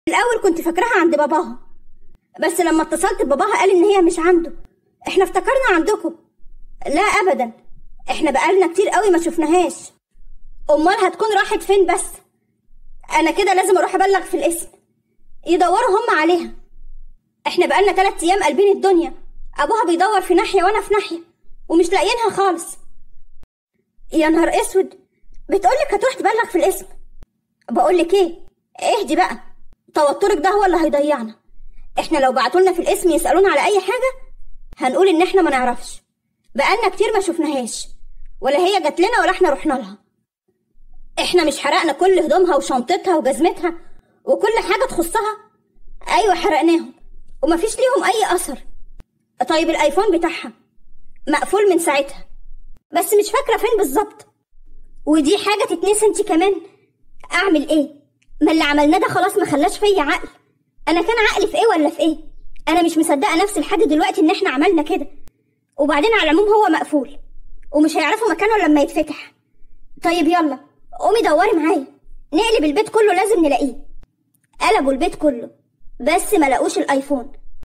الاول كنت فاكراها عند باباها بس لما اتصلت بباباها قال ان هي مش عنده احنا افتكرنا عندكم لا ابدا احنا بقالنا كتير قوي ما شفناهاش امال هتكون راحت فين بس انا كده لازم اروح ابلغ في الاسم يدوروا هم عليها احنا بقالنا تلات ايام قلبين الدنيا ابوها بيدور في ناحيه وانا في ناحيه ومش لاقيينها خالص يا نهار اسود بتقولك هتروح تبلغ في الاسم بقولك ايه اهدي بقى توترك ده هو اللي هيضيعنا احنا لو بعتولنا في الاسم يسالونا على اي حاجه هنقول ان احنا ما نعرفش بقالنا كتير ما شفناهاش ولا هي جات لنا ولا احنا رحنا لها احنا مش حرقنا كل هدومها وشنطتها وجزمتها وكل حاجه تخصها ايوه حرقناهم ومفيش ليهم اي اثر طيب الايفون بتاعها مقفول من ساعتها بس مش فاكره فين بالظبط ودي حاجه تتنسي انت كمان اعمل ايه ما اللي عملناه ده خلاص ما خلاش فيا عقل انا كان عقلي في ايه ولا في ايه انا مش مصدقه نفسي لحد دلوقتي ان احنا عملنا كده وبعدين على العموم هو مقفول ومش هيعرفوا مكانه لما يتفتح طيب يلا قومي دوري معايا نقلب البيت كله لازم نلاقيه قلبوا البيت كله بس ما لقوش الايفون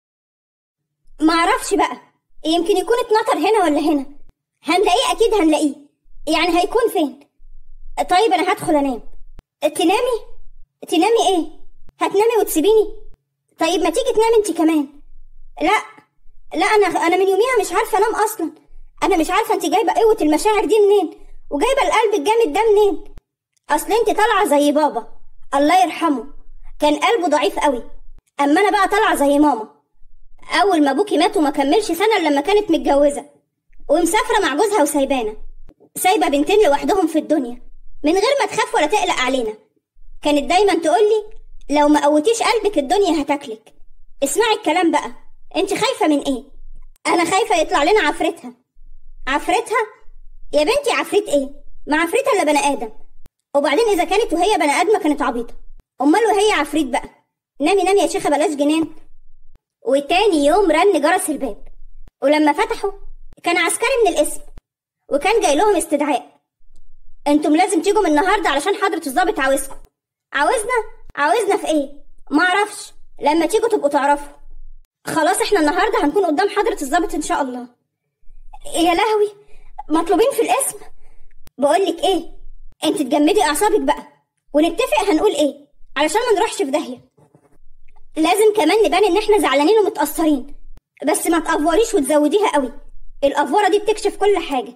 معرفش بقى يمكن يكون اتنطر هنا ولا هنا هنلاقيه اكيد هنلاقيه يعني هيكون فين طيب انا هدخل انام تنامي تنامي ايه هتنامي وتسيبيني طيب ما تيجي تنامي انت كمان لا لا انا انا من يوميها مش عارفه انام اصلا انا مش عارفه انت جايبه قوه المشاعر دي منين وجايبه القلب الجامد ده منين اصل انت طالعه زي بابا الله يرحمه كان قلبه ضعيف قوي اما انا بقى طالعه زي ماما اول ما ابوكي مات وما كملش سنه إلا لما كانت متجوزه ومسافره مع جوزها وسايبانا سايبه بنتين لوحدهم في الدنيا من غير ما تخاف ولا تقلق علينا كانت دايما تقولي لو ما قوتيش قلبك الدنيا هتاكلك اسمعي الكلام بقى انت خايفه من ايه انا خايفه يطلع لنا عفرتها عفرتها يا بنتي عفريت ايه ما عفريتها الا بني ادم وبعدين اذا كانت وهي بني ادمه كانت عبيطه امال وهي عفريت بقى نامي نامي يا شيخه بلاش جنان وتاني يوم رن جرس الباب ولما فتحوا كان عسكري من الاسم وكان جاي لهم استدعاء انتم لازم تيجوا من النهارده علشان حضرة الضابط عاوزكم عاوزنا عاوزنا في ايه معرفش لما تيجوا تبقوا تعرفوا خلاص احنا النهارده هنكون قدام حضرة الضابط ان شاء الله يا لهوي مطلوبين في الاسم بقولك ايه انت تجمدي اعصابك بقى ونتفق هنقول ايه علشان ما نروحش في داهيه لازم كمان نبان ان احنا زعلانين ومتاثرين بس ما تافوريش وتزوديها قوي الافوره دي بتكشف كل حاجه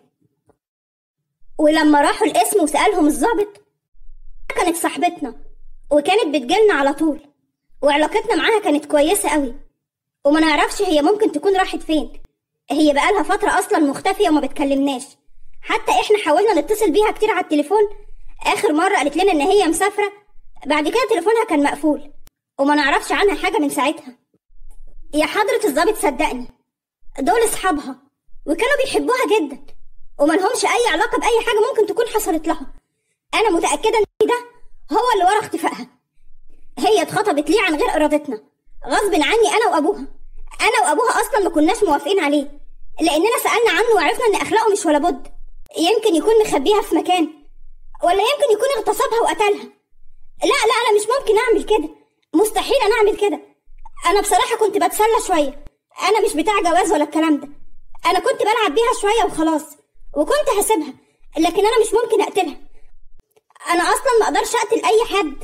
ولما راحوا القسم وسالهم الضابط كانت صاحبتنا وكانت بتجيلنا على طول وعلاقتنا معاها كانت كويسه قوي وما نعرفش هي ممكن تكون راحت فين هي بقالها فتره اصلا مختفيه وما بتكلمناش حتى احنا حاولنا نتصل بيها كتير على التليفون اخر مره قالت لنا ان هي مسافره بعد كده تليفونها كان مقفول وما نعرفش عنها حاجه من ساعتها يا حضرة الضابط صدقني دول اصحابها وكانوا بيحبوها جدا وملهمش اي علاقه باي حاجه ممكن تكون حصلت لها انا متاكده ان ده هو اللي ورا اختفائها هي اتخطبت ليه عن غير ارادتنا غصب عني انا وابوها انا وابوها اصلا ما كناش موافقين عليه لاننا سالنا عنه وعرفنا ان اخلاقه مش ولا بد يمكن يكون مخبيها في مكان ولا يمكن يكون اغتصبها وقتلها لا لا انا مش ممكن اعمل كده مستحيل انا اعمل كده انا بصراحه كنت بتسلى شويه انا مش بتاع جواز ولا الكلام ده انا كنت بلعب بيها شويه وخلاص وكنت هسيبها لكن انا مش ممكن اقتلها انا اصلا ما اقدرش اقتل اي حد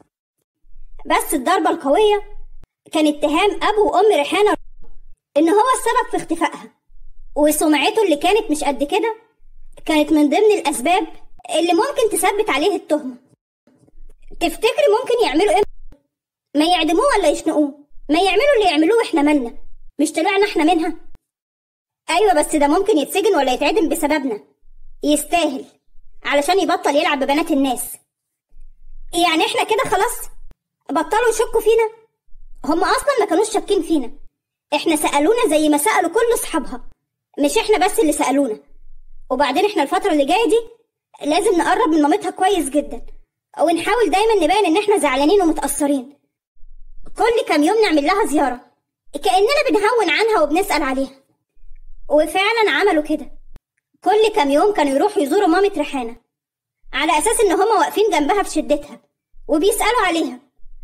بس الضربه القويه كان اتهام ابو وام ريحانه ان هو السبب في اختفائها وسمعته اللي كانت مش قد كده كانت من ضمن الاسباب اللي ممكن تثبت عليه التهمه تفتكري ممكن يعملوا ايه ما يعدموه ولا يشنقوه ما يعملوا اللي يعملوه احنا مالنا مش طلعنا احنا منها ايوه بس ده ممكن يتسجن ولا يتعدم بسببنا يستاهل علشان يبطل يلعب ببنات الناس يعني احنا كده خلاص بطلوا يشكوا فينا هم اصلا ما كانوش شاكين فينا احنا سالونا زي ما سالوا كل اصحابها مش احنا بس اللي سالونا وبعدين احنا الفتره اللي جايه دي لازم نقرب من مامتها كويس جدا ونحاول دايما نبين ان احنا زعلانين ومتاثرين كل كام يوم نعمل لها زياره كاننا بنهون عنها وبنسال عليها وفعلا عملوا كده كل كام يوم كانوا يروحوا يزوروا مامة ريحانة على أساس إن هما واقفين جنبها في شدتها وبيسألوا عليها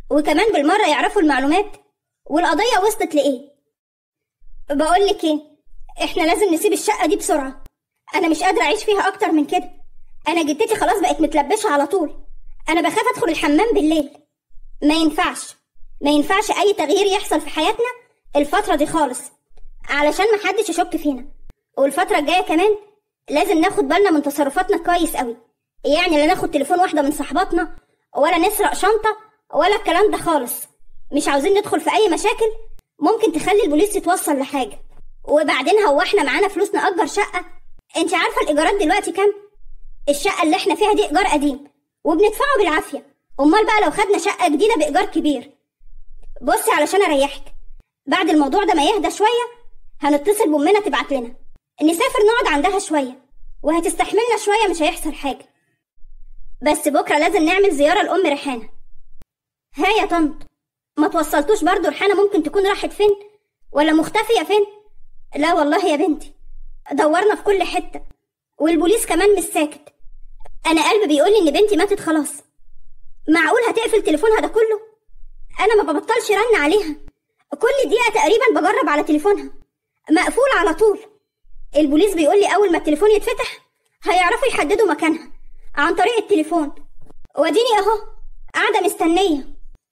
وكمان بالمرة يعرفوا المعلومات والقضية وصلت لإيه بقول لك إيه إحنا لازم نسيب الشقة دي بسرعة أنا مش قادرة أعيش فيها أكتر من كده أنا جدتي خلاص بقت متلبشة على طول أنا بخاف أدخل الحمام بالليل ما ينفعش ما ينفعش أي تغيير يحصل في حياتنا الفترة دي خالص علشان محدش يشك فينا والفترة الجاية كمان لازم ناخد بالنا من تصرفاتنا كويس قوي يعني لا ناخد تليفون واحدة من صحباتنا ولا نسرق شنطة ولا الكلام ده خالص مش عاوزين ندخل في أي مشاكل ممكن تخلي البوليس يتوصل لحاجة وبعدين هو احنا معانا فلوس نأجر شقة انت عارفة الإيجارات دلوقتي كام؟ الشقة اللي احنا فيها دي إيجار قديم وبندفعه بالعافية أمال بقى لو خدنا شقة جديدة بإيجار كبير بصي علشان أريحك بعد الموضوع ده ما يهدى شوية هنتصل بأمنا تبعت لنا نسافر نقعد عندها شوية وهتستحملنا شوية مش هيحصل حاجة بس بكرة لازم نعمل زيارة لأم ريحانة ها يا طنط ما توصلتوش برضو ريحانة ممكن تكون راحت فين ولا مختفية فين لا والله يا بنتي دورنا في كل حتة والبوليس كمان مش ساكت أنا قلبي بيقول لي إن بنتي ماتت خلاص معقول هتقفل تليفونها ده كله أنا ما ببطلش رن عليها كل دقيقة تقريبا بجرب على تليفونها مقفول على طول البوليس بيقول لي أول ما التليفون يتفتح هيعرفوا يحددوا مكانها عن طريق التليفون واديني أهو قاعدة مستنية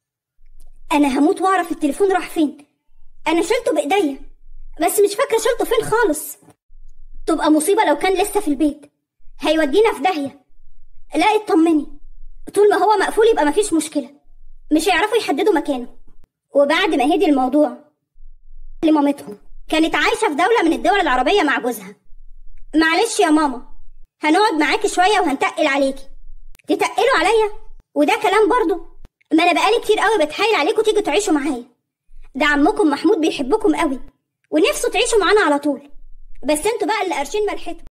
أنا هموت وأعرف التليفون راح فين أنا شلته بإيديا بس مش فاكرة شلته فين خالص تبقى مصيبة لو كان لسه في البيت هيودينا في داهية لا اطمني طول ما هو مقفول يبقى مفيش مشكلة مش هيعرفوا يحددوا مكانه وبعد ما هدي الموضوع لمامتهم كانت عايشة في دولة من الدول العربية مع جوزها معلش يا ماما هنقعد معاكي شوية وهنتقل عليكي تتقلوا عليا وده كلام برضو ما انا بقالي كتير قوي بتحايل عليكم تيجوا تعيشوا معايا ده عمكم محمود بيحبكم قوي ونفسه تعيشوا معانا على طول بس انتوا بقى اللي قارشين ملحته